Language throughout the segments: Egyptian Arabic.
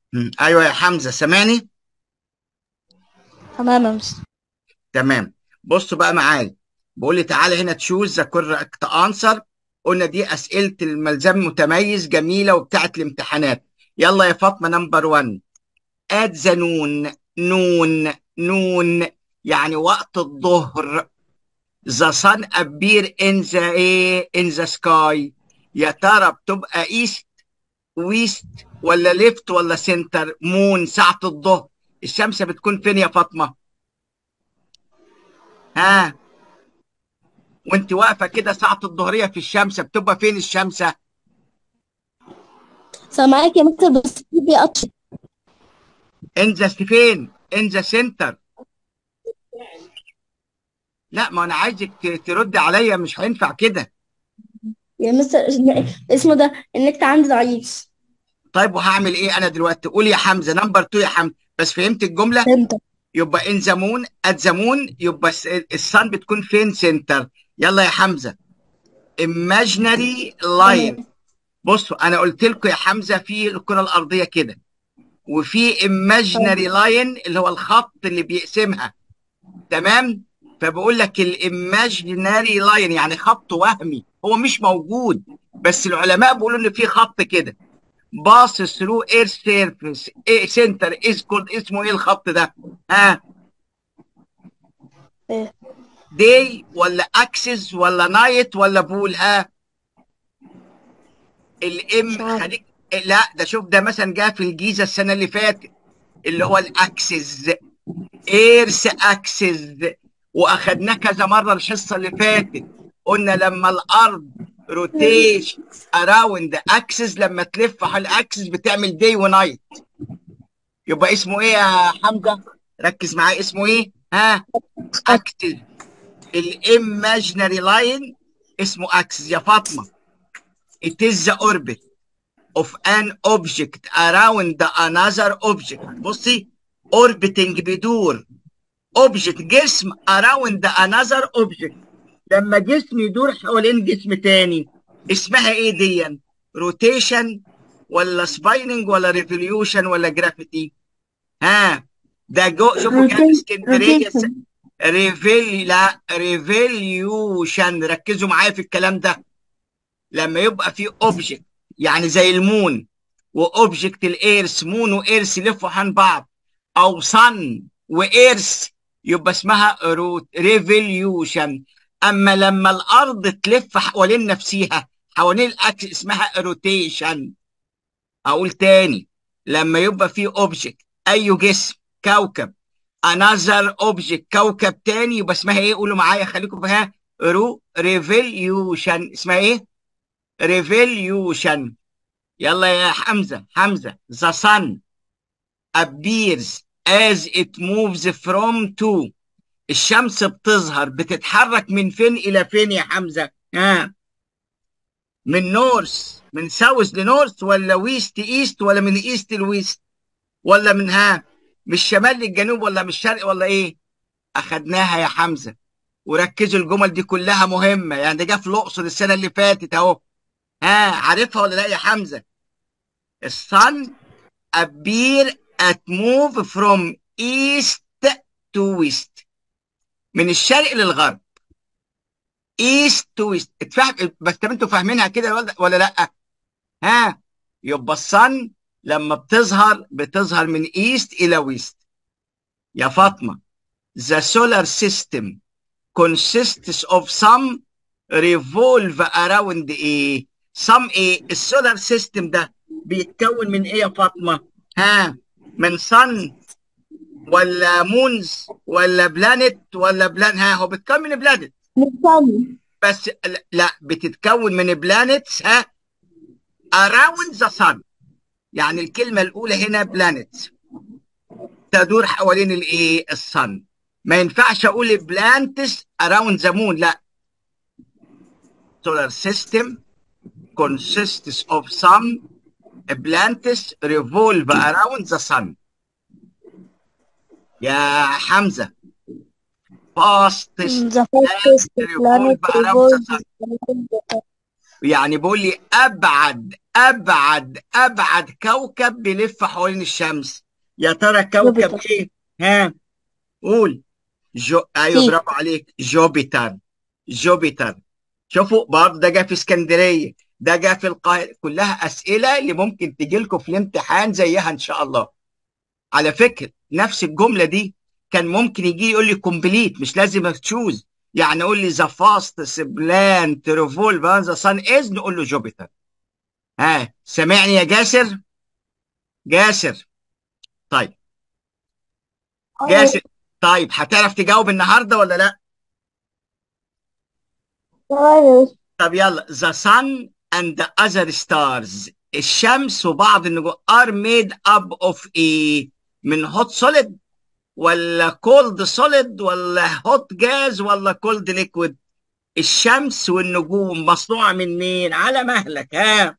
مم. ايوه يا حمزه سامعني تمام يا مستر تمام بصوا بقى معايا بقول لي تعالى هنا تشوز ذا كوركت انسر قلنا دي اسئله الملزم متميز جميله وبتاعت الامتحانات يلا يا فاطمه نمبر 1 ات ذا نون نون نون يعني وقت الظهر ذا sun appear in the ايه in the sky يا ترى بتبقى ايست ويست ولا ليفت ولا سنتر مون ساعة الظهر الشمس بتكون فين يا فاطمة ها وانت واقفة كده ساعة الظهرية في الشمس بتبقى فين الشمس سامعاك يا مستر بس في بيقطع in the فين in the center لا ما انا عايزك ت- ترد عليا مش هينفع كده يا مستر اسمه ده النت عندي ضعيف طيب وهعمل ايه انا دلوقتي قول يا حمزة نمبر 2 يا حمزة بس فهمت الجملة فهمت يبقى ان ذا مون ات ذا مون يبقى الس- السن بتكون فين سنتر يلا يا حمزه imaginary line بصوا انا قلت لكم يا حمزه في الكره الارضيه كده وفي imaginary line اللي هو الخط اللي بيقسمها تمام فبقول لك الايماجيناري لاين يعني خط وهمي هو مش موجود بس العلماء بيقولوا ان في خط كده باص ثرو اير سيرفيس سنتر از كولد اسمه ايه الخط ده ها إيه. داي ولا اكسس ولا نايت ولا بول ها مش الام عارف. خليك لا ده شوف ده مثلا جه في الجيزه السنه اللي فاتت اللي هو الاكسس ايرس اكسس واخدناه كذا مره الحصه اللي فاتت قلنا لما الارض روتيش اراوند اكسس لما تلف على الاكسس بتعمل داي ونايت يبقى اسمه ايه يا حمزه ركز معايا اسمه ايه ها اكسس الايماجينري لاين اسمه اكسس يا فاطمه it is the orbit of an object around another object بصي orbiting بيدور object جسم around another object لما جسم يدور حوالين جسم تاني اسمها ايه دي روتيشن ولا سبايننج ولا ريفوليوشن ولا جرافيتي ها ده جو شوفوا كان اسكندريه س- ريفيل لا ريفوليوشن ركزوا معايا في الكلام ده لما يبقى في اوبجكت يعني زي المون واوبجكت الايرس مون وايرس يلفوا عن بعض او صن وايرس يبقى اسمها ريفوليوشن اما لما الارض تلف حوالين نفسها حوالين الاكس اسمها روتيشن اقول تاني لما يبقى في اوبجكت اي جسم كوكب another object كوكب تاني يبقى اسمها ايه قولوا معايا خليكم فيها رو ريفوليوشن اسمها ايه ريفوليوشن يلا يا حمزة حمزة the sun appears as it moves from to الشمس بتظهر بتتحرك من فين إلى فين يا حمزة ها من نورث من ساوث لنورث ولا ويست ايست ولا من ايست لويست ولا من ها من الشمال للجنوب ولا من الشرق ولا ايه اخدناها يا حمزة وركزوا الجمل دي كلها مهمة يعني ده جه في الأقصر السنة اللي فاتت اهو ها عارفها ولا لا يا حمزة الصن appear at move from east to west من الشرق للغرب east to west اتفهم بس طب انتوا فاهمينها كده ولا ولا لا ها يبقى الصن لما بتظهر بتظهر من east الى west يا فاطمة the solar system consists of some revolve around ايه some ايه السولار سيستم ده بيتكون من ايه يا فاطمه ها من صن ولا مونز ولا بلانت ولا بلان ها هو بيتكون من بلانت نتكلم بس لا- لا بتتكون من بلانتس ها around the sun يعني الكلمه الاولى هنا بلانت تدور حوالين الايه الصن ما ينفعش اقول بلانتس around the moon لا solar system consists of some planets revolve around the sun يا حمزة fastest The fastest revolve planet around the revolves sun around the sun. يعني بيقول لي ابعد ابعد ابعد كوكب بيلف حوالين الشمس يا ترى كوكب جوبيتر. ايه ها قول جو ايوه سي. برافو عليك جوبيتر جوبيتر شوفوا برضه ده جه في اسكندريه ده جه في القاهره كلها اسئله اللي ممكن تجي لكم في الامتحان زيها ان شاء الله على فكره نفس الجمله دي كان ممكن يجي يقول لي كومبليت مش لازم تشوز يعني يقول لي ذا فاست بلان تريفول فان ذا سان از نقول له جوبيتر ها سامعني يا جاسر جاسر طيب جاسر طيب هتعرف تجاوب النهارده ولا لا طب يلا the sun and the other stars الشمس وبعض النجوم are made up of ايه من hot solid ولا cold solid ولا hot gas ولا cold liquid الشمس والنجوم مصنوعة من مين على مهلك ها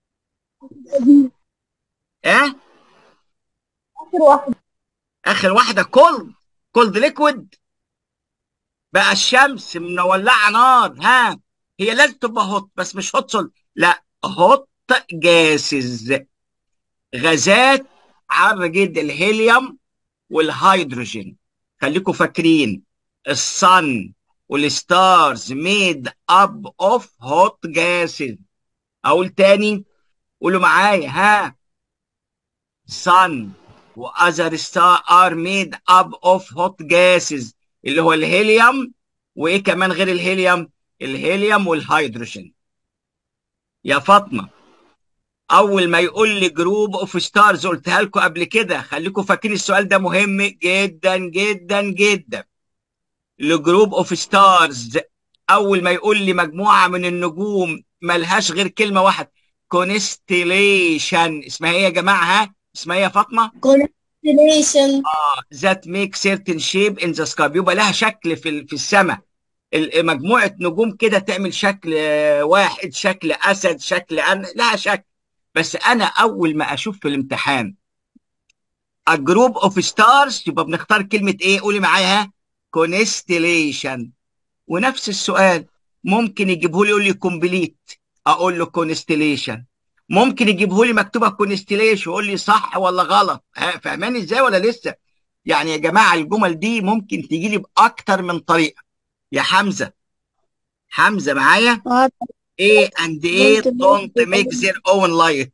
ها آخر واحدة اخر واحدة cold cold liquid بقى الشمس مولعة نار ها هي لازم تبقى هوت بس مش هوت سول لا هوت جاسز غازات حارة جدا الهيليوم والهيدروجين خليكم فاكرين الصن والستارز ميد اب اوف هوت جاسز اقول تاني قولوا معايا ها sun واذر ستار ار ميد اب اوف هوت جاسز اللي هو الهيليوم وايه كمان غير الهيليوم الهيليوم والهيدروجين يا فاطمه اول ما يقول لي جروب اوف ستارز قلتها لكم قبل كده خليكم فاكرين السؤال ده مهم جدا جدا جدا الجروب اوف ستارز اول ما يقول لي مجموعه من النجوم ملهاش غير كلمه واحده كونستليشن اسمها ايه يا جماعه ها اسمها ايه يا فاطمه constellation ذات ميك سيرتن شيب ان ذا سكاي بيبقى لها شكل في ال- في السماء ال- مجموعه نجوم كده تعمل شكل آه، واحد شكل اسد شكل أن... لها شكل بس انا اول ما اشوف في الامتحان الجروب اوف ستارز يبقى بنختار كلمه ايه قولي معايا ها كونستليشن ونفس السؤال ممكن يجيبه لي يقول لي كومبليت اقول له كونستليشن ممكن يجيبه لي مكتوبه كونستليشن ويقول لي صح ولا غلط ها، فاهماني ازاي ولا لسه يعني يا جماعه الجمل دي ممكن تيجي لي باكتر من طريقه يا حمزه حمزه معايا آه، ايه and ايه Don't don't make make their own light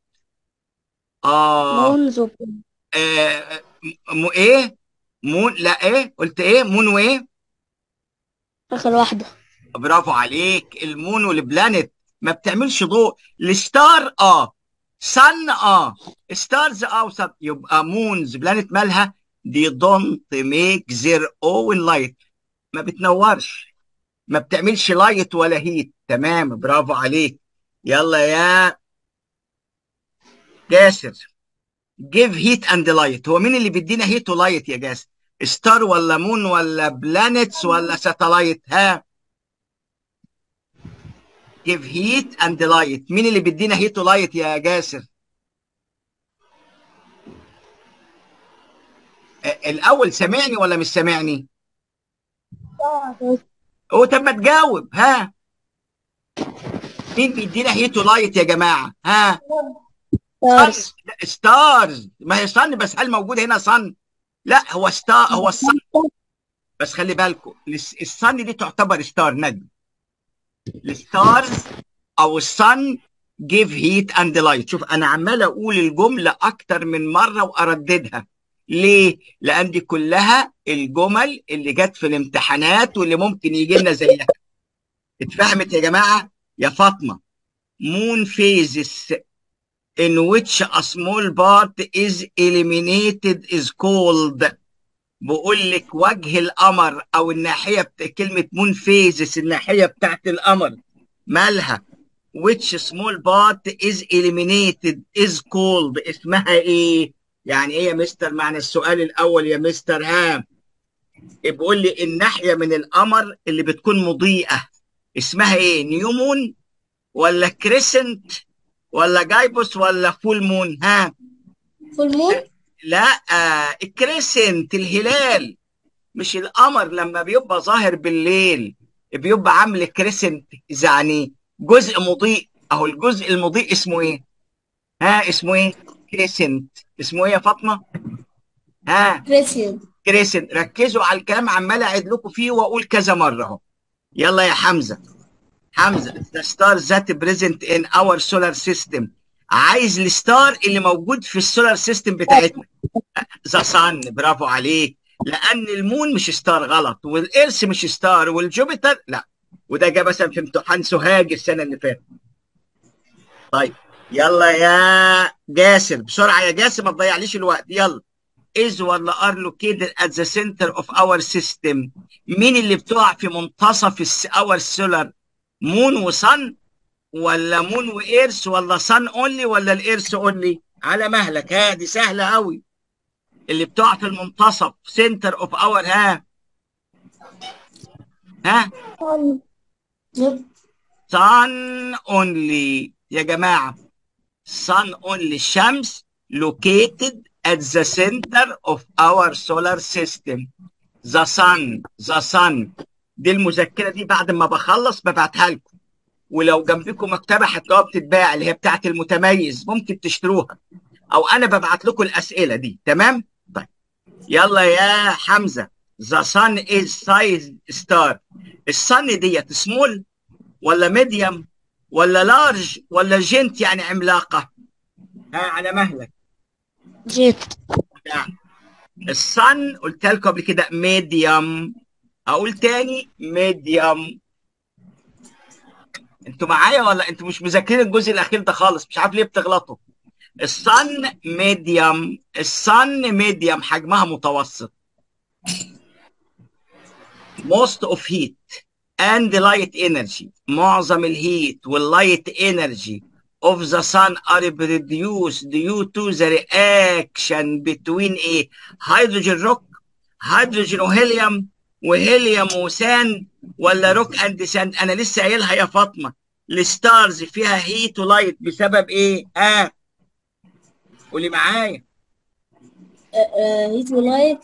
اه moons و- آه، م... ايه مون لا ايه قلت ايه مون وايه آخر واحدة برافو عليك المون والبلانت ما بتعملش ضوء الستار اه سن اه ستارز اه وسن يبقى مونز بلانت مالها دي دونت ميك زير اون لايت ما بتنورش ما بتعملش لايت ولا هيت تمام برافو عليك يلا يا جاسر جيف هيت اند لايت هو مين اللي بيدينا هيت ولايت يا جاسر ستار ولا مون ولا بلانتس ولا ساتلايت ها جيف هيت اند لايت مين اللي بيدينا هيت ولايت يا جاسر آه، الاول سامعني ولا مش سامعني هو طب ما تجاوب ها مين بيدينا هيت ولايت يا جماعه ها stars ستارز ما هي صن بس هل موجود هنا صن لا هو ستار هو الصن بس خلي بالكم الس- الصن دي تعتبر ستار نجم الستارز او الصن جيف هيت اند لايت شوف انا عمال اقول الجمله اكتر من مره وارددها ليه؟ لان دي كلها الجمل اللي جت في الامتحانات واللي ممكن يجي لنا زيها اتفهمت يا جماعه يا فاطمه moon phases in which a small part is eliminated is called بقول لك وجه القمر او الناحيه بتا... كلمه مون فيزس الناحيه بتاعت القمر مالها which small part is eliminated is called اسمها ايه يعني ايه يا مستر معنى السؤال الاول يا مستر ها بيقول لي الناحيه من القمر اللي بتكون مضيئه اسمها ايه نيومون ولا كريسنت ولا جايبوس ولا فول مون ها full moon لا آه الكريسنت الهلال مش القمر لما بيبقى ظاهر بالليل بيبقى عامل كريسنت يعني جزء مضيء اهو الجزء المضيء اسمه ايه ها اسمه ايه كريسنت اسمه ايه يا فاطمه ها كريسيد كريسنت ركزوا على الكلام عمال اعيد لكم فيه واقول كذا مره اهو يلا يا حمزه حمزه the star that present in our solar system عايز الستار اللي موجود في السولار سيستم بتاعتنا ذا صن برافو عليك لان المون مش ستار غلط والارث مش ستار والجوبيتر لا وده جه مثلا في امتحان سوهاج السنه اللي فاتت طيب يلا يا جاسر بسرعه يا جاسر ما تضيعليش الوقت يلا is ولا are located at the center of our system مين اللي بتقع في منتصف الس- our solar مون وصن ولا مون وايرث ولا صن اونلي ولا الايرث اونلي على مهلك ها دي سهله قوي اللي بتقع في المنتصف سنتر اوف اور ها ها sun only يا جماعة sun only الشمس located at the center of our solar system the sun the sun دي المذكرة دي بعد ما بخلص ببعتها لكم ولو جنبكم مكتبة هتلاقوها بتتباع اللي هي بتاعت المتميز ممكن تشتروها أو أنا ببعت لكم الأسئلة دي تمام؟ طيب يلا يا حمزة the sun is size star الصن ديت سمول ولا ميديوم ولا لارج ولا جنت يعني عملاقة ها على مهلك جيت يعني الصن قلت لكم قبل كده ميديوم اقول تاني ميديوم انتوا معايا ولا انتوا مش مذاكرين الجزء الاخير ده خالص مش عارف ليه بتغلطوا الصن ميديوم الصن ميديوم حجمها متوسط most of heat and light energy معظم الهيت واللايت energy of the sun are produced due to the reaction between a hydrogen rock hydrogen وهيليوم وهيليوم وساند ولا روك اند ساند انا لسه قايلها يا فاطمه الستارز فيها هيت ولايت بسبب ايه؟ اه قولي معايا هيت ولايت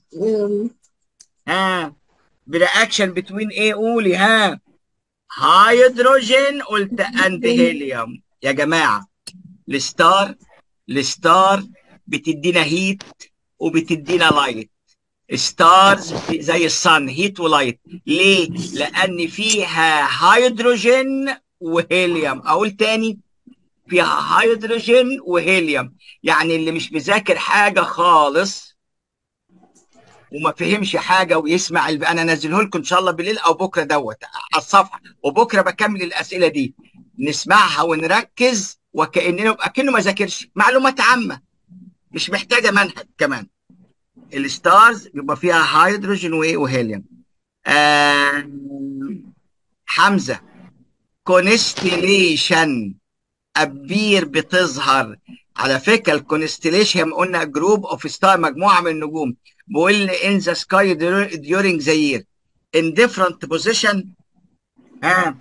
ها برياكشن بتوين ايه قولي ها هيدروجين قلت اند هيليوم يا جماعه الستار الستار بتدينا هيت وبتدينا لايت ستارز زي الصن هيت ولايت ليه؟ لان فيها هيدروجين وهيليوم اقول تاني فيها هيدروجين وهيليوم يعني اللي مش مذاكر حاجه خالص وما فهمش حاجه ويسمع الب... انا انزله لكم ان شاء الله بالليل او بكره دوت على الصفحه وبكره بكمل الاسئله دي نسمعها ونركز وكاننا اكنه ما ذاكرش معلومات عامه مش محتاجه منهج كمان الستارز بيبقى فيها هيدروجين وايه وهيليوم آه حمزه كونستليشن ابير بتظهر على فكره الكونستليشن قلنا جروب اوف ستار مجموعه من النجوم بيقول لي in the sky during the year in different position ها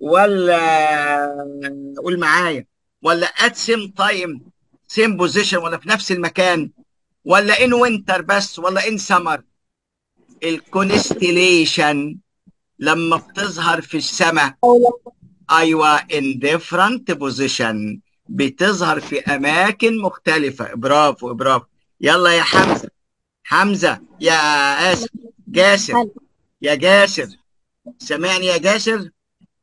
ولا قول معايا ولا at same time same position ولا في نفس المكان ولا in winter بس ولا in summer الكونستليشن لما بتظهر في السماء ايوه in different position بتظهر في اماكن مختلفه برافو برافو يلا يا حمزه حمزه يا اسف جاسر يا جاسر سامعني يا جاسر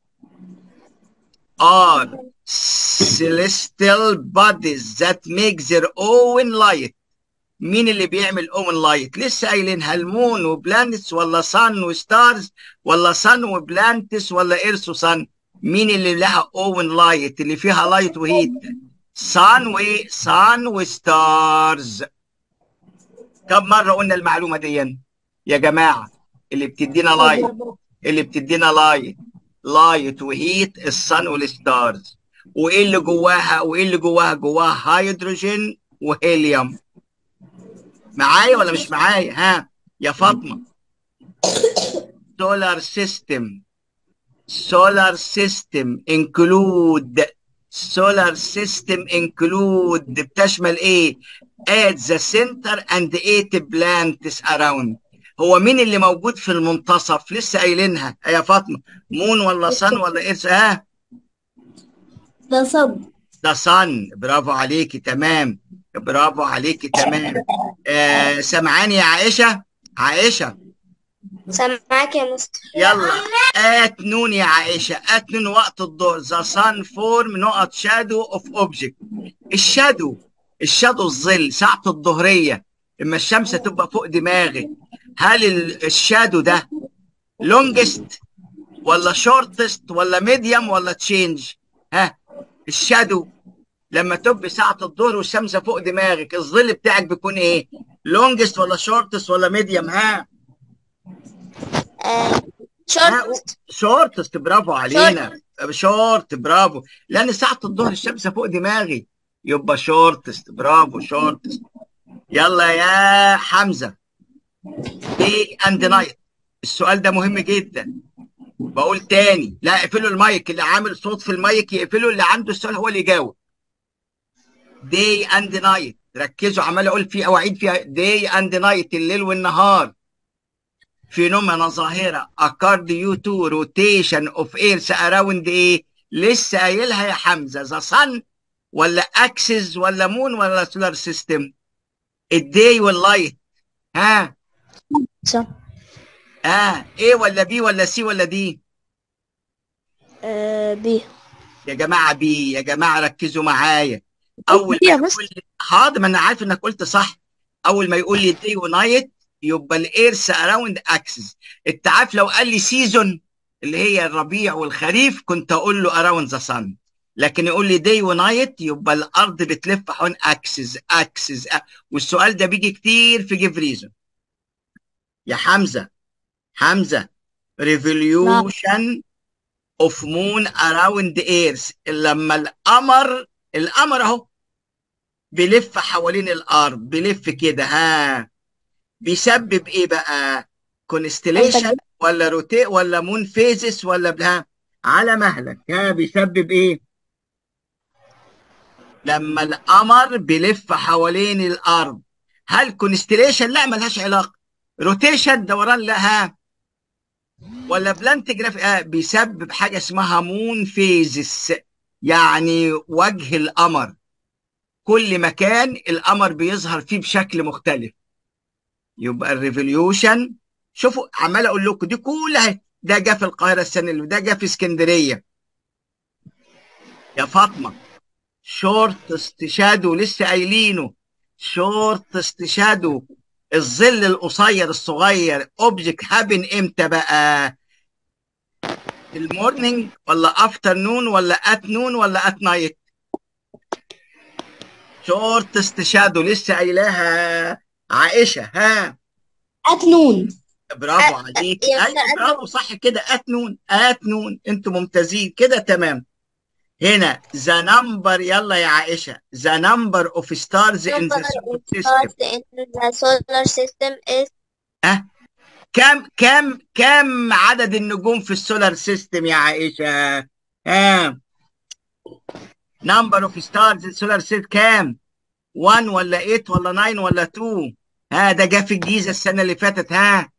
are celestial bodies that make their own light مين اللي بيعمل own light لسه قايلينها المون وبلانتس ولا صن وستارز ولا صن وبلانتس ولا ايرث وصن مين اللي لها own light اللي فيها لايت وهيت صن و صن وستارز كم مره قلنا المعلومه دي يا جماعه اللي بتدينا لايت اللي بتدينا لايت لايت وهيت الصن والستارز وايه اللي جواها وايه اللي جواها جواها هيدروجين وهيليوم معايا ولا مش معايا ها يا فاطمه سولار سيستم سولار سيستم انكلود سولار سيستم انكلود بتشمل ايه at the center and eight plants around هو مين اللي موجود في المنتصف لسه قايلينها يا فاطمه مون ولا صن ولا ايرث ها the sun ده صن برافو عليكي تمام برافو عليكي تمام آه سمعاني يا عائشة عائشة سامعاك يا مستر يلا ات نون يا عائشة ات نون وقت الظهر ذا صن فورم نقط شادو اوف اوبجكت الشادو الشادو الظل ساعة الظهرية اما الشمس تبقى فوق دماغي هل ال- الشادو ده لونجست ولا شورتست ولا ميديوم ولا تشينج ها الشادو لما تبقى ساعة الظهر والشمس فوق دماغك الظل بتاعك بيكون ايه لونجست ولا شورتست ولا ميديوم ها شورت شورتست برافو علينا شورت برافو لان ساعة الظهر الشمس فوق دماغي يبقى شورتست برافو شورتست يلا يا حمزة دي اند نايت السؤال ده مهم جدا بقول تاني لا اقفلوا المايك اللي عامل صوت في المايك يقفله اللي عنده السؤال هو اللي يجاوب داي اند نايت ركزوا عمال اقول فيه اواعيد فيها داي اند نايت الليل والنهار فينومينا ظاهرة occur due to rotation of earth around ايه لسه قايلها يا حمزة ذا sun ولا اكسس ولا مون ولا سولار سيستم الداي واللايت ها صح ها ايه ولا بي ولا سي ولا دي آه بي يا جماعة بي يا جماعة ركزوا معايا أول ما يا يقول مستر. لي حاضر ما أنا عارف إنك قلت صح أول ما يقول لي دي ونايت يبقى الإيرث أراوند أكسس أنت عارف لو قال لي سيزون اللي هي الربيع والخريف كنت أقول له أراوند ذا سن لكن يقول لي دي ونايت يبقى الأرض بتلف حول أكسس أكسس والسؤال ده بيجي كتير في جيف ريزون يا حمزة حمزة ريفوليوشن اوف مون اراوند ايرث لما القمر القمر اهو بيلف حوالين الارض بيلف كده ها بيسبب ايه بقى كونستليشن ولا روتي ولا مون فيزس ولا بها على مهلك ها بيسبب ايه لما القمر بيلف حوالين الارض هل كونستليشن لا ملهاش علاقه روتيشن دوران لها ولا بلانت جراف آه بيسبب حاجه اسمها مون فيزس يعني وجه القمر كل مكان القمر بيظهر فيه بشكل مختلف يبقى الريفوليوشن شوفوا عمال اقول لكم دي كلها ده جه في القاهره السنه اللي ده جه في اسكندريه يا فاطمه شورت استشادو لسه قايلينه شورت استشادو الظل القصير الصغير اوبجكت هابن امتى بقى المورنينج ولا افتر نون ولا ات نون ولا ات نايت شورت استشادو لسه قايلاها عائشه ها أتنون برافو أ- عليك يا ايوه أستاذ برافو صح كده ات نون ات نون انتوا ممتازين كده تمام هنا ذا نمبر يلا يا عائشه ذا نمبر اوف ستارز ان ذا سيستم in the solar system is كم كم كم عدد النجوم في السولار سيستم يا عائشة؟ ها نمبر اوف ستارز السولار سيستم كام؟ 1 ولا 8 ولا 9 ولا 2 ها ده جه في الجيزة السنة اللي فاتت ها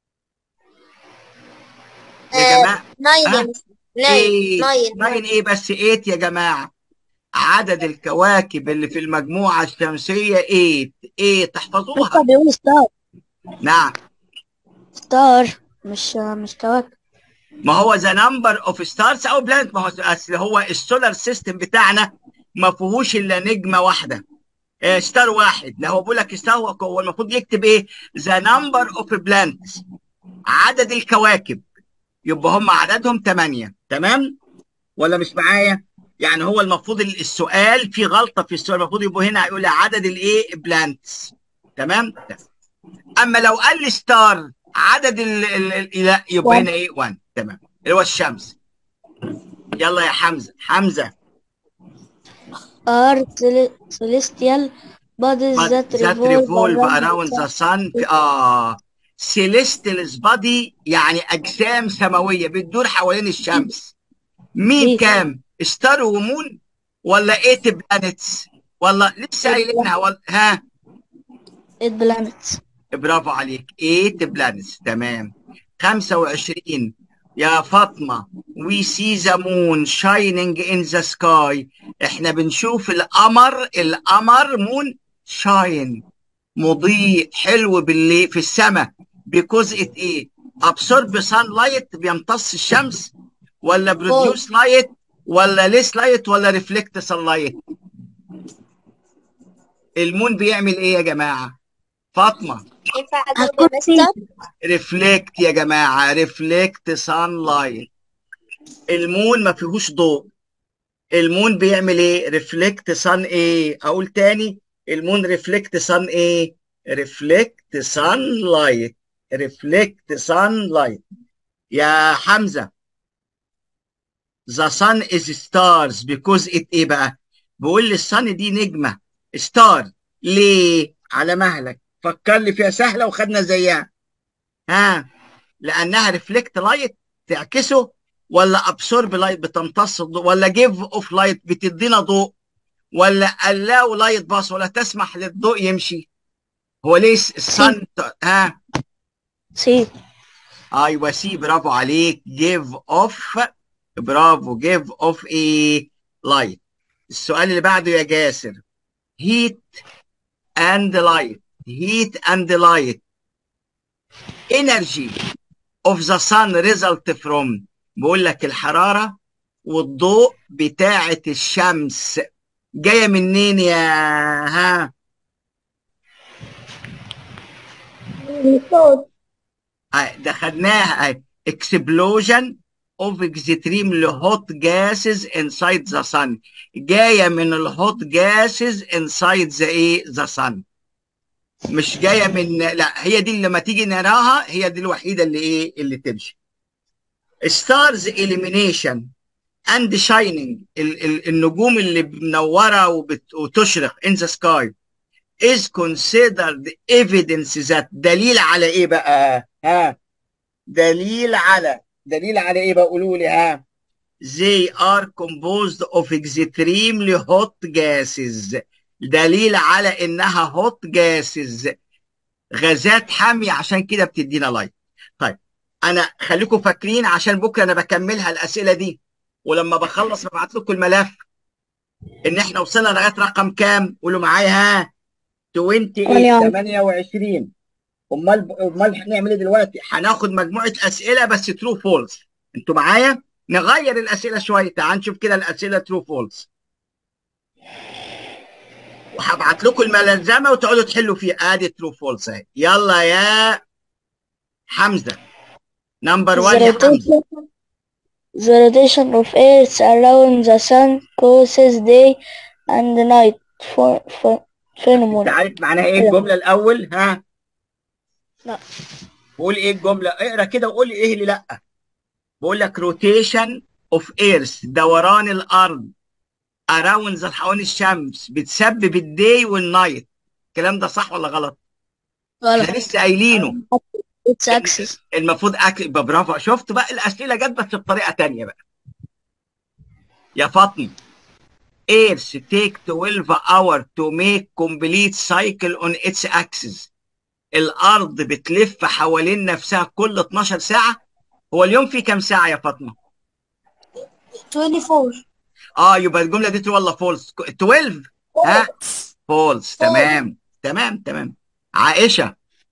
يا جماعة nine إيه؟ nine 9 ايه بس 8 يا جماعة عدد الكواكب اللي في المجموعة الشمسية 8 8 تحفظوها بيقول ستار نعم ستار مش مش كواكب ما هو ذا نمبر اوف ستارز او بلانت ما هو اصل هو السولار سيستم بتاعنا ما فيهوش الا نجمه واحده آه، ستار واحد لا هو بيقول لك ستار هو هو المفروض يكتب ايه ذا نمبر اوف بلانتس عدد الكواكب يبقى هم عددهم 8 تمام ولا مش معايا يعني هو المفروض ال- السؤال في غلطه في السؤال المفروض يبقى هنا هيقول لي عدد الايه بلانتس تمام اما لو قال لي ستار عدد ال ال ال لا يبقى هنا ايه 1 تمام اللي هو الشمس يلا يا حمزه حمزه are cel- celestial bodies that that revolve revolve around around the the sun في اه celestial body يعني اجسام سماويه بتدور حوالين الشمس مين إيه؟ كام ستار ومون ولا 8 بلانتس ولا لسه قايلينها ولا ها eight planets برافو عليك 8 بلانتس تمام 25 يا فاطمة we see the moon shining in the sky احنا بنشوف القمر القمر مون shine مضيء حلو بالليل في السماء because it ايه absorb sunlight بيمتص الشمس ولا produce light ولا less light ولا reflect sunlight المون بيعمل ايه يا جماعة فاطمة ينفع أقول هتكون يا مستر ريفلكت يا جماعة ريفلكت سان لايت المون ما فيهوش ضوء المون بيعمل ايه ريفلكت سان ايه اقول تاني المون ريفلكت سان ايه ريفلكت سان لايت ريفلكت سان لايت يا حمزة the sun is stars because it ايه بقى بقول لي الصن دي نجمة ستار ليه على مهلك فكر لي فيها سهلة وخدنا زيها ها لانها ريفلكت لايت تعكسه ولا ابسورب لايت بتمتص الضوء ولا جيف اوف لايت بتدينا ضوء ولا allow لايت باص ولا تسمح للضوء يمشي هو ليه الصن ها سي ايوه سي برافو عليك جيف اوف برافو جيف اوف ايه لايت السؤال اللي بعده يا جاسر هيت اند لايت heat and light energy of the sun result from بقول لك الحرارة والضوء بتاعة الشمس جاية منين يا ها صوت آه، ده خدناها آه، explosion of extremely hot gases inside the sun جاية من الهوت gases inside the ايه the sun مش جايه من لا هي دي اللي لما تيجي نراها هي دي الوحيده اللي ايه اللي تمشي ستارز elimination and shining ال ال النجوم اللي منوره وبت وتشرق in the sky is considered evidence that دليل على ايه بقى ها دليل على دليل على ايه بقى قولوا لي ها they are composed of extremely hot gases دليل على انها هوت جاسز غازات حامية عشان كده بتدينا لايت طيب انا خليكم فاكرين عشان بكره انا بكملها الاسئله دي ولما بخلص ببعت لكم الملف ان احنا وصلنا لغايه رقم كام قولوا معايا ها 28 28 امال امال هنعمل ايه دلوقتي هناخد مجموعه اسئله بس ترو فولس انتوا معايا نغير الاسئله شويه تعال نشوف كده الاسئله ترو فولس وهبعت لكم الملزمه وتقعدوا تحلوا فيها ادي ترو فولس اهي يلا يا حمزه نمبر 1 يا حمزه The rotation of Earth around the sun causes day and night for, for انت phenomenon. عارف معناها ايه الجمله الاول ها لا. قول ايه الجمله اقرا كده وقول لي ايه اللي لا بقول لك روتيشن اوف ايرث دوران الارض اراوند حوالين الشمس بتسبب الداي والنايت الكلام ده صح ولا غلط؟ غلط. احنا لسه قايلينه It's axis. المفروض اكل يبقى برافو شفت بقى الاسئله جت بس بطريقه تانية بقى يا فاطمه Earth take 12 hour to make complete cycle on its axis الارض بتلف حوالين نفسها كل 12 ساعه هو اليوم فيه كام ساعه يا فاطمه 24 اه يبقى الجمله دي true ولا فولس 12 ها فولس تمام تمام تمام عائشه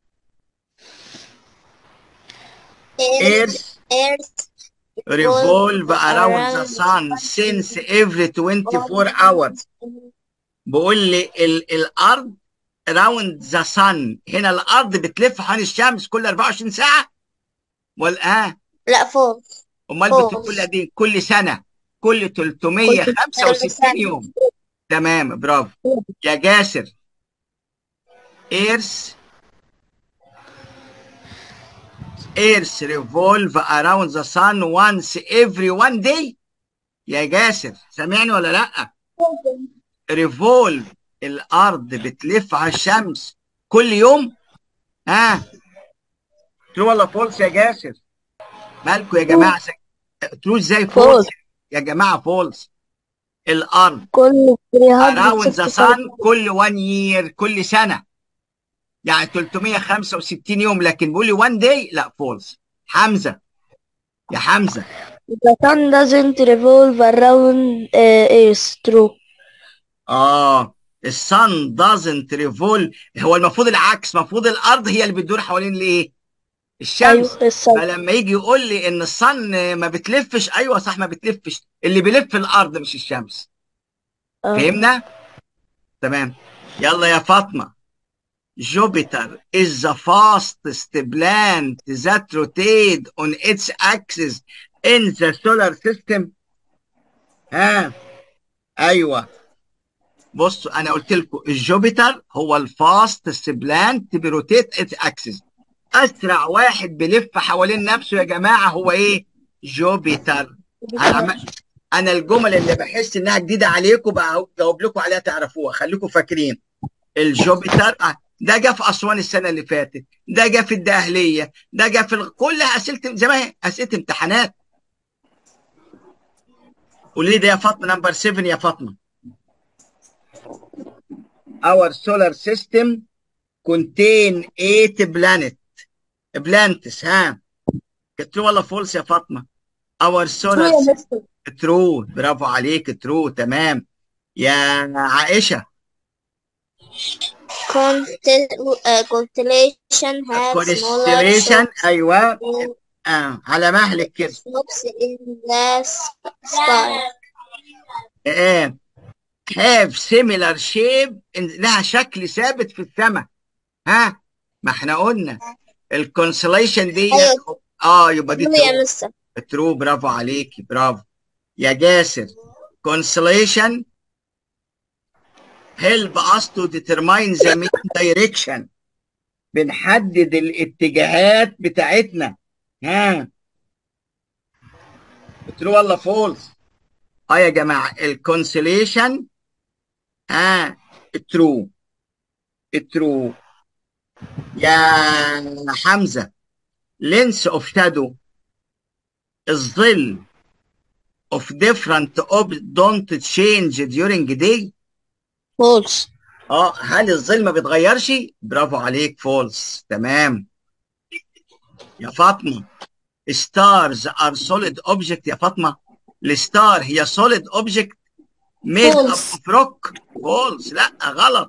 Earth Earth revolve around the sun since every 24 hours بقول لي ال الارض around the sun هنا الارض بتلف حوالين الشمس كل 24 ساعه ولا اه لا فوق امال فوق. بتلف كل قد ايه كل سنه كل 365 يوم تمام برافو يا جاسر ايرث ايرث revolve around the sun once every one day يا جاسر سامعني ولا لا ريفولف الارض بتلف على الشمس كل يوم ها ترو ولا فولس يا جاسر مالكوا يا جماعه ترو ازاي فولس يا جماعه فولس الارض كل around the 365 sun كل 1 year كل سنه يعني 365 يوم لكن بيقول لي 1 day لا فولس حمزه يا حمزه The sun doesn't revolve around uh, Earth. True. اه الصن doesn't revolve هو المفروض العكس المفروض الارض هي اللي بتدور حوالين الايه الشمس أيوه الصن. فلما يجي يقول لي ان الصن ما بتلفش ايوه صح ما بتلفش اللي بيلف الارض مش الشمس آه. فهمنا تمام يلا يا فاطمه Jupiter is the fastest planet that rotate on its axis in the solar system ها ايوه بصوا انا قلت لكم الجوبيتر هو الفاستست بلانت بروتيت اتس اكسس اسرع واحد بيلف حوالين نفسه يا جماعه هو ايه جوبيتر انا عم- انا الجمل اللي بحس انها جديده عليكم بجاوب لكم عليها تعرفوها خليكم فاكرين الجوبيتر آه، ده جه في اسوان السنه اللي فاتت ده جه في الدهليه ده جه في ال- كلها اسئله زي ما هي اسئله امتحانات قولي لي ده يا فاطمه نمبر 7 يا فاطمه our solar system contain eight planet planets ها ترو ولا فولس يا فاطمه our solar ترو برافو عليك ترو تمام يا عائشه Constel- uh, constellation have smaller كونستليشن ايوه shapes آه. على مهلك كده slopes in the sky. ايه have similar shape إن- لها شكل ثابت في السماء ها ما احنا قلنا الكونسليشن دي أيوة. اه يبقى دي True يا ترو مستر ترو برافو عليكي برافو يا جاسر constellation help us to determine the main direction بنحدد الاتجاهات بتاعتنا ها ترو ولا فولس اه يا جماعه الكونسليشن ها ترو ترو يا حمزه لينس اوف شادو الظل of different objects don't change during day false اه هل الظل ما بيتغيرش برافو عليك فولس تمام يا فاطمه stars are solid object يا فاطمه الستار هي solid object made up False. of rock فولس لا غلط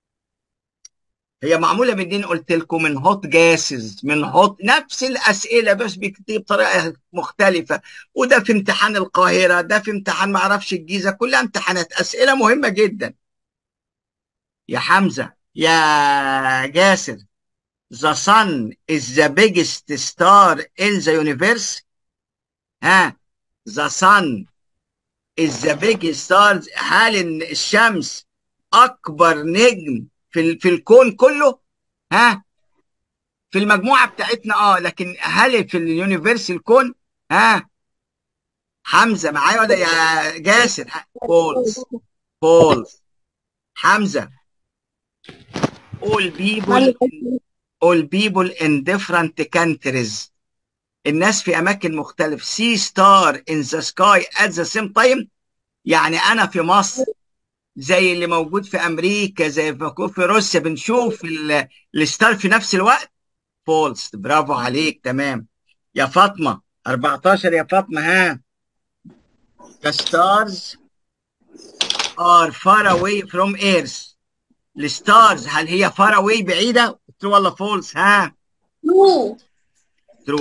هي معموله من دين قلت لكم من هوت جاسز من هوت نفس الاسئله بس بكتير بطريقه مختلفه وده في امتحان القاهره ده في امتحان ما اعرفش الجيزه كلها امتحانات اسئله مهمه جدا يا حمزه يا جاسر the sun is the biggest star in the universe ها the sun is the biggest star هل إن الشمس اكبر نجم في ال- في الكون كله ها في المجموعه بتاعتنا اه لكن هل في اليونيفرس الكون ها حمزه معايا ولا يا جاسر فولس فولس حمزه all people all people in different countries الناس في اماكن مختلفه see star in the sky at the same time يعني انا في مصر زي اللي موجود في امريكا زي اللي موجود في روسيا بنشوف ال- الستار في نفس الوقت فولس برافو عليك تمام يا فاطمه 14 يا فاطمه ها The stars are far away from earth الستارز هل هي far away بعيده ترو ولا فولس ها true true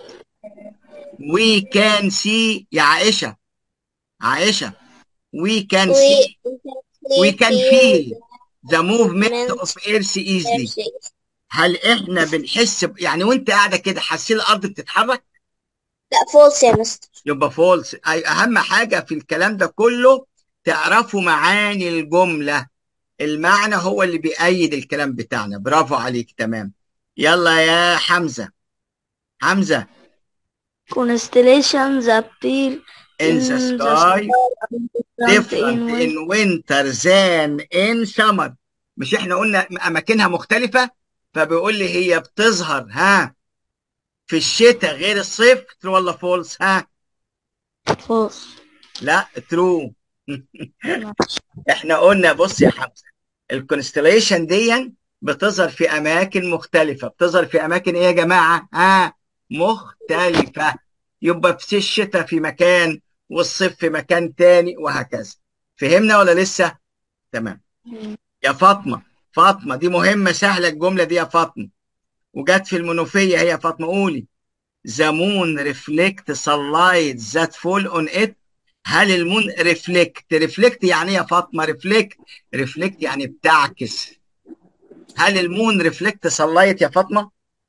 we can see يا عائشه عائشه we can see we can feel the movement of earth easily هل احنا بنحس ب- يعني وانت قاعده كده حاسين الارض بتتحرك لا false يا مستر يبقى فولس أي اهم حاجه في الكلام ده كله تعرفوا معاني الجمله المعنى هو اللي بيأيد الكلام بتاعنا برافو عليك تمام يلا يا حمزه حمزه Constellations appear in the in the sky different in in winter than in summer مش احنا قلنا اماكنها مختلفه فبيقول لي هي بتظهر ها في الشتاء غير الصيف ترو ولا فولس ها false. لا ترو احنا قلنا بص يا حمزه الكونستليشن دي بتظهر في اماكن مختلفه بتظهر في اماكن ايه يا جماعه ها مختلفه يبقى في الشتاء في مكان والصيف في مكان تاني وهكذا فهمنا ولا لسه تمام يا فاطمه فاطمه دي مهمه سهله الجمله دي يا فاطمه وجت في المنوفيه هي يا فاطمه قولي the moon reflect sunlight that fall on it هل المون ريفلكت ريفلكت يعني ايه يا فاطمه ريفلكت ريفلكت يعني بتعكس هل المون ريفلكت sunlight يا فاطمه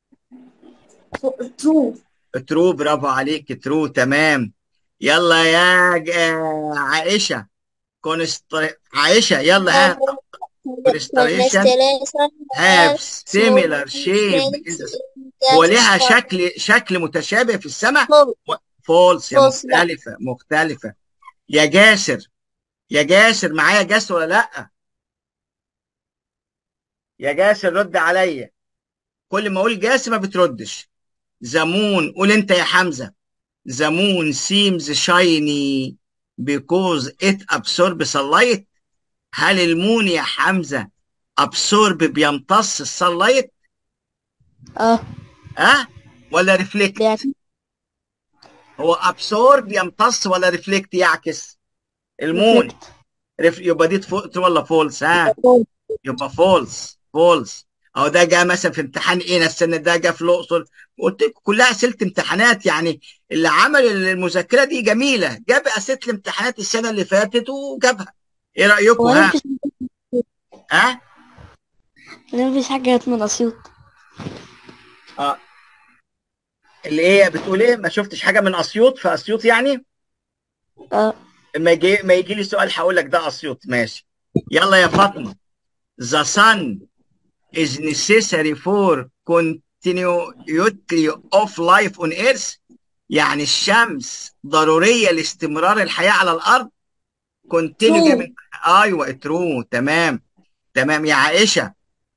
True. ترو برافو عليك ترو تمام يلا يا ج- آه، عائشه كونستر... عائشه يلا ها Constellation have similar shape in the هو ليها شكل شكل متشابه في السماء فولس يا False، لا. مختلفة مختلفة يا جاسر يا جاسر معايا جاسر ولا لا يا جاسر رد عليا كل ما اقول جاسر ما بتردش زمون قول انت يا حمزة زمون seems shiny because it absorbs sunlight هل المون يا حمزة absorb بيمتص السنلايت اه ها ولا ريفلكت بيعكس هو ابسورب يمتص ولا ريفلكت يعكس المون reflect. ريف... يبقى دي تفو... ولا فولس ها يبقى فولس فولس اهو ده جه مثلا في امتحان ايه السنه ده جه في الاقصر قلت لكم كلها اسئله امتحانات يعني اللي عمل المذكره دي جميله جاب اسئله الامتحانات السنه اللي فاتت وجابها ايه رايكم هو ها مفيش ها ليه مفيش حاجة جت من أسيوط اه اللي ايه بتقول ايه ما شفتش حاجه من اسيوط في اسيوط يعني اه ما يجي ما يجي لي سؤال هقول لك ده اسيوط ماشي يلا يا فاطمه the sun is necessary for continuity of life on earth يعني الشمس ضروريه لاستمرار الحياه على الارض continue True. من ايوه ترو تمام تمام يا عائشه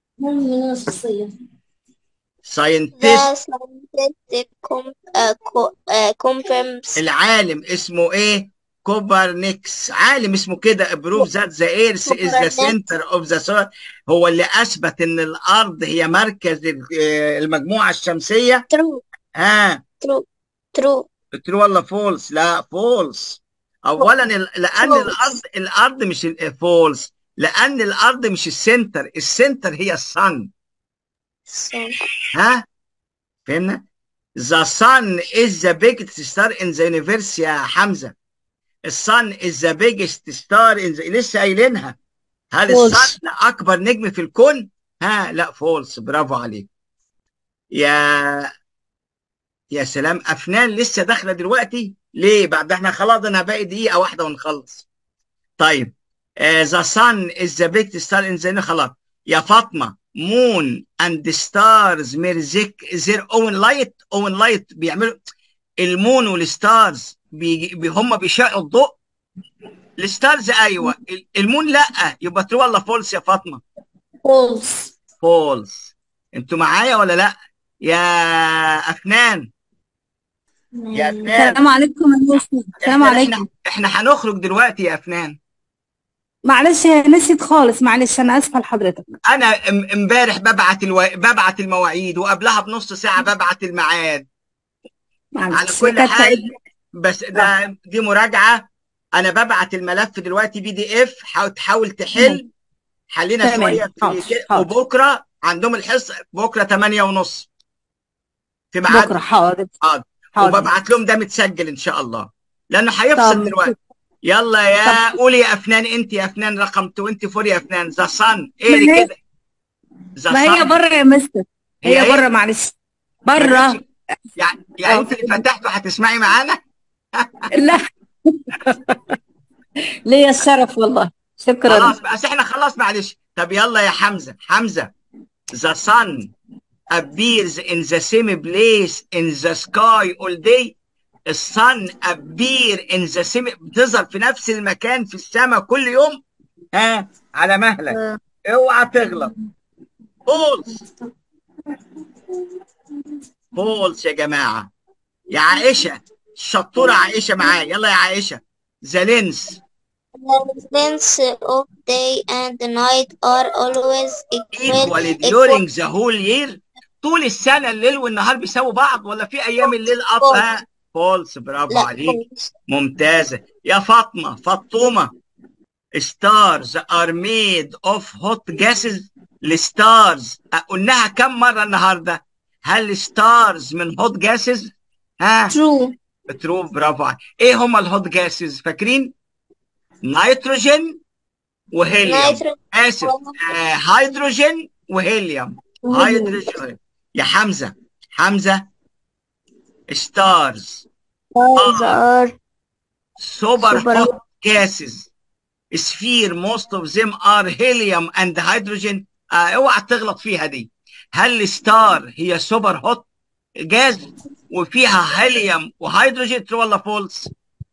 scientist The scientific com- uh, co- uh, confirms العالم اسمه ايه كوبرنيكس عالم اسمه كده بروف ذات ذا ايرث از ذا كوبرنيكس. سنتر اوف ذا سول هو اللي اثبت ان الارض هي مركز ال- آه، المجموعه الشمسيه true, ها true, true. ترو ولا فولس لا فولس اولا ال- لان False. الارض الارض مش فولس لان الارض مش السنتر السنتر هي الصن So, ها فهمنا The sun is the biggest star in the universe يا حمزة الصن is the biggest star in the لسه قايلينها هل False. الصن أكبر نجم في الكون؟ ها لا فولس برافو عليك يا يا سلام أفنان لسه داخلة دلوقتي ليه؟ بعد احنا خلاص أنا باقي دقيقة واحدة ونخلص طيب آه، the sun is the biggest star in the خلاص يا فاطمة moon and stars music their own light own light بيعملوا المون والستارز بيجي بي هم بيشعوا الضوء الستارز ايوه ال- المون لا يبقى ترو ولا فولس يا فاطمه false. فولس انتوا معايا ولا لا يا افنان يا افنان السلام عليكم يا مستر السلام احنا عليكم احنا احنا هنخرج دلوقتي يا افنان معلش هي نسيت خالص معلش انا اسفه لحضرتك انا ام- امبارح ببعت الو... ببعت المواعيد وقبلها بنص ساعه ببعت الميعاد على معلش كل كانت حال بس ده دي مراجعه انا ببعت الملف دلوقتي بي دي اف حاول تحاول تحل حلينا تمام. شويه في حاضر. كده حاضر. وبكره عندهم الحصه بكره 8 ونص في ميعاد بكره حاضر حاضر حاضر وببعت لهم ده متسجل ان شاء الله لانه هيفصل طب دلوقتي يلا يا قولي يا افنان انت يا افنان رقم 24 يا افنان ذا صن اقري ما هي- كده ذا ما هي صن بره يا مستر هي هي إيه؟ بره معلش بره يعني يعني أو انت اللي فتحته هتسمعي معانا لا ليا الشرف والله شكرا خلاص بس احنا خلاص معلش طب يلا يا حمزه حمزه the sun appears in the same place in the sky all day الصن appear in the same بتظهر في نفس المكان في السماء كل يوم ها على مهلك اوعى تغلط فولس فولس يا جماعه يا عائشه شطوره عائشه معايا يلا يا عائشه ذا لينس The lengths of day and night are always equal. equally equal. during the whole year طول السنة الليل والنهار بيساووا بعض ولا في أيام الليل أطول فولس برافو لا عليك false. ممتازة يا فاطمة فطومة stars are made of hot gases الستارز قلناها كم مرة النهاردة هل stars من hot gases ها True. ترو برافو عليك ايه هما الهوت جاسز فاكرين نيتروجين وهيليوم Nitrogen. اسف آه هيدروجين وهيليوم هيدروجين يا حمزة حمزة ستارز Stars are سوبر Super هوت gases sphere most of them are helium and hydrogen آه اوعى تغلط فيها دي هل ستار هي سوبر هوت جاز وفيها هيليوم وهيدروجين ترو ولا فولس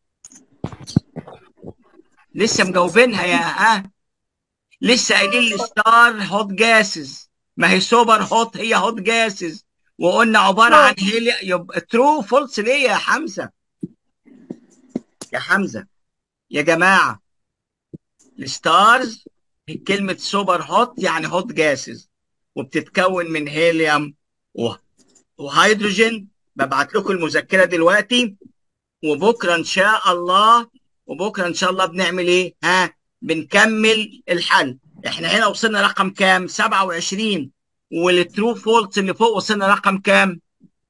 لسه مجاوبينها يا ها لسه قايلين لي ستار هوت جاسز ما هي سوبر هوت هي هوت جاسز وقلنا عباره عن هيليوم يبقى ترو فولس ليه يا حمزه يا حمزه يا جماعه الستارز كلمه سوبر هوت يعني هوت جاسز وبتتكون من هيليوم و- وهيدروجين ببعت لكم المذكره دلوقتي وبكره ان شاء الله وبكره ان شاء الله بنعمل ايه ها بنكمل الحل احنا هنا وصلنا رقم كام 27 والترو فولت اللي فوق وصلنا رقم كام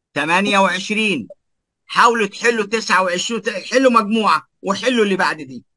28 حاولوا تحلوا 29 حلوا مجموعه وحلوا اللي بعد دي